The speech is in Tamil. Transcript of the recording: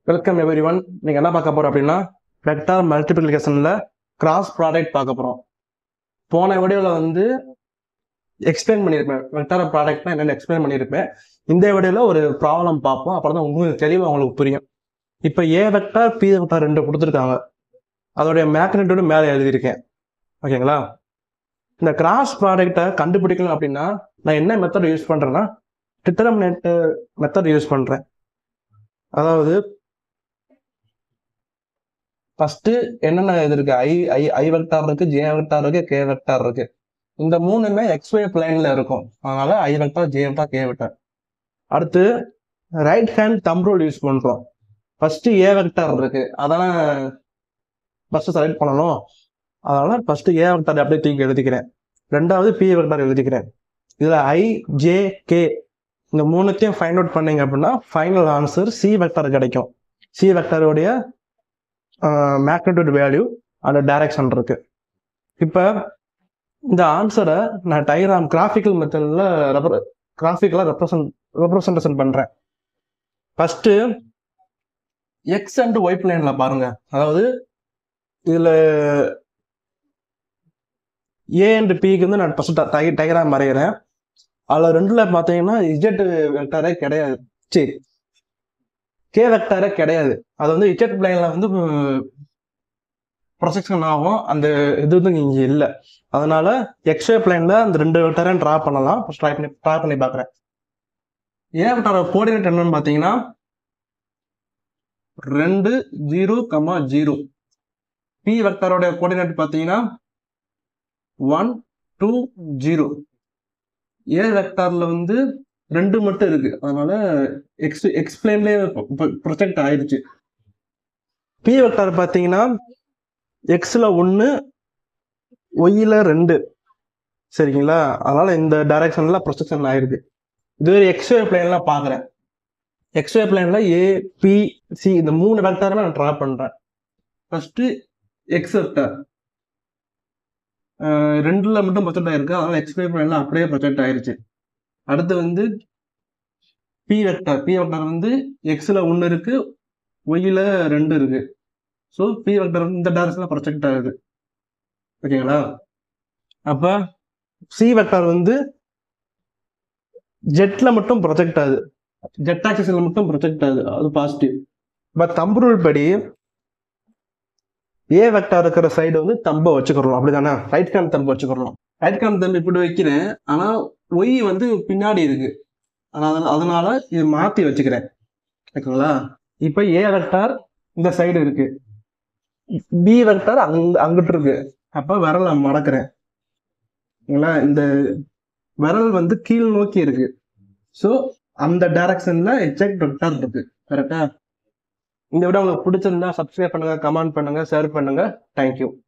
வெல்கம் எவ்ரி ஒன் நீங்கள் என்ன பார்க்க போகிறோம் அப்படின்னா வெக்டார் மல்டிப்ளிகேஷனில் கிராஸ் ப்ராடக்ட் பார்க்க போகிறோம் போன வீடியோவில் வந்து எக்ஸ்பிளைன் பண்ணியிருப்பேன் வெக்டார் ப்ராடக்ட்னா என்னென்னு எக்ஸ்பிளைன் பண்ணியிருப்பேன் இந்த வீடியோவில் ஒரு ப்ராப்ளம் பார்ப்போம் அப்புறம் தான் உங்களுக்கு தெளிவாக உங்களுக்கு புரியும் இப்போ ஏ வெக்டார் பி வெக்டார் ரெண்டு கொடுத்துருக்காங்க அதோடைய மேக்னெட்டோட மேலே எழுதியிருக்கேன் ஓகேங்களா இந்த கிராஸ் ப்ராடக்டை கண்டுபிடிக்கணும் அப்படின்னா நான் என்ன மெத்தட் யூஸ் பண்ணுறேன்னா டிட்டர்மினேட் மெத்தட் யூஸ் பண்ணுறேன் அதாவது ஃபர்ஸ்ட் என்னென்ன இது இருக்கு ஐ ஐ ஐ வெக்டார் இருக்கு ஜே வெக்டார் இருக்கு கே வெக்டார் இருக்கு இந்த மூணுமே எக்ஸ்ஒய் பிளைன்ல இருக்கும் அதனால I vector J vector K vector அடுத்து right hand thumb rule use பண்றோம் ஃபர்ஸ்ட் ஏ வெக்டார் இருக்கு அதெல்லாம் ஃபர்ஸ்ட் செலக்ட் பண்ணணும் அதனால ஃபர்ஸ்ட் ஏ வெக்டார் அப்படியே தூக்கி எழுதிக்கிறேன் ரெண்டாவது பி வெக்டார் எழுதிக்கிறேன் இதுல ஐ ஜே கே இந்த மூணுத்தையும் ஃபைண்ட் அவுட் பண்ணீங்க அப்படின்னா ஃபைனல் ஆன்சர் சி வெக்டார் கிடைக்கும் சி வெக்டாரோடைய மேக்னட்யூட் வேல்யூ அந்த டைரக்ஷன் இருக்கு இப்போ இந்த ஆன்சரை நான் டைராம் கிராஃபிக்கல் மெத்தடில் ரெப்ர கிராஃபிக்கலாக ரெப்ரசன்ட் ரெப்ரசன்டேஷன் பண்ணுறேன் ஃபஸ்ட்டு எக்ஸ் அண்ட் ஒய் பிளேனில் பாருங்க அதாவது இதில் ஏ அண்ட் பிக்கு வந்து நான் ஃபஸ்ட் டை டயக்ராம் வரைகிறேன் அதில் ரெண்டில் பார்த்தீங்கன்னா இஜெட் வெக்டாரே கிடையாது சரி கே வெக்டாரே கிடையாது அது வந்து இஜெட் பிளைனில் வந்து ப்ரொசெக்ஷன் ஆகும் அந்த இது வந்து இங்கே இல்லை அதனால எக்ஸ்ஏ பிளைனில் அந்த ரெண்டு வெக்டாரையும் ட்ரா பண்ணலாம் ஃபஸ்ட் ட்ரை பண்ணி ட்ரா பண்ணி பார்க்குறேன் ஏ வெக்டார கோஆர்டினேட் என்னன்னு பார்த்தீங்கன்னா ரெண்டு ஜீரோ கமா ஜீரோ பி வெக்டாரோட கோஆர்டினேட் பார்த்தீங்கன்னா ஒன் டூ ஜீரோ ஏ வெக்டார்ல வந்து ரெண்டு மட்டும் இருக்கு அதனால எக்ஸ் எக்ஸ்பிளைன்லேயே ப்ரொஜெக்ட் ஆயிடுச்சு பி வெக்டார் பார்த்தீங்கன்னா எக்ஸில் ஒன்று ஒய்யில் ரெண்டு சரிங்களா அதனால இந்த டைரக்ஷன்ல ப்ரொஜெக்ஷன் ஆயிருக்கு இது ஒரு எக்ஸ்வே பிளேன்லாம் பார்க்குறேன் எக்ஸ்வே பிளேன்ல ஏ பி சி இந்த மூணு வெக்டாருமே நான் ட்ரா பண்ணுறேன் ஃபர்ஸ்ட் எக்ஸ் வெக்டார் ரெண்டுல மட்டும் ப்ரொஜெக்ட் ஆயிருக்கு அதனால எக்ஸ்பிளை பண்ணலாம் அப்படியே ப்ரொஜெக்ட் ஆயிருச்சு அடுத்து வந்து பி வெக்டார் பி வெக்டார் வந்து எக்ஸ்ல ஒன்று இருக்கு ஒய்ல ரெண்டு இருக்கு ஸோ பி வெக்டார் இந்த டைரக்ஷன்ல ப்ரொஜெக்ட் ஆகுது ஓகேங்களா அப்ப சி வெக்டார் வந்து ஜெட்ல மட்டும் ப்ரொஜெக்ட் ஆகுது ஜெட் ஆக்சிஸ்ல மட்டும் ப்ரொஜெக்ட் ஆகுது அது பாசிட்டிவ் பட் தம்புருள் படி ஏ வெக்டார் இருக்கிற சைடு வந்து தம்பை வச்சுக்கிறோம் அப்படிதானே ரைட் ஹேண்ட் தம்பு வச்சுக்கிறோம் ரைட் ஹேண்ட் தம்பு இப்படி வைக்கிறேன் ஆனா ஒய் வந்து பின்னாடி இருக்கு அதனால அதனால இது மாத்தி வச்சுக்கிறேன் ஓகேங்களா இப்போ ஏ வெக்டார் இந்த சைடு இருக்கு பி வெக்டார் அங் அங்கிட்டு இருக்கு அப்ப விரலை மடக்கிறேன் ஓகேங்களா இந்த விரல் வந்து கீழ் நோக்கி இருக்கு ஸோ அந்த டைரக்ஷன்ல எக்ஸாக்ட் வெக்டார் இருக்கு கரெக்டா இந்த விட உங்களுக்கு பிடிச்சிருந்தா சப்ஸ்கிரைப் பண்ணுங்க கமெண்ட் பண்ணுங்க ஷேர் பண்ணுங்க தேங்க்யூ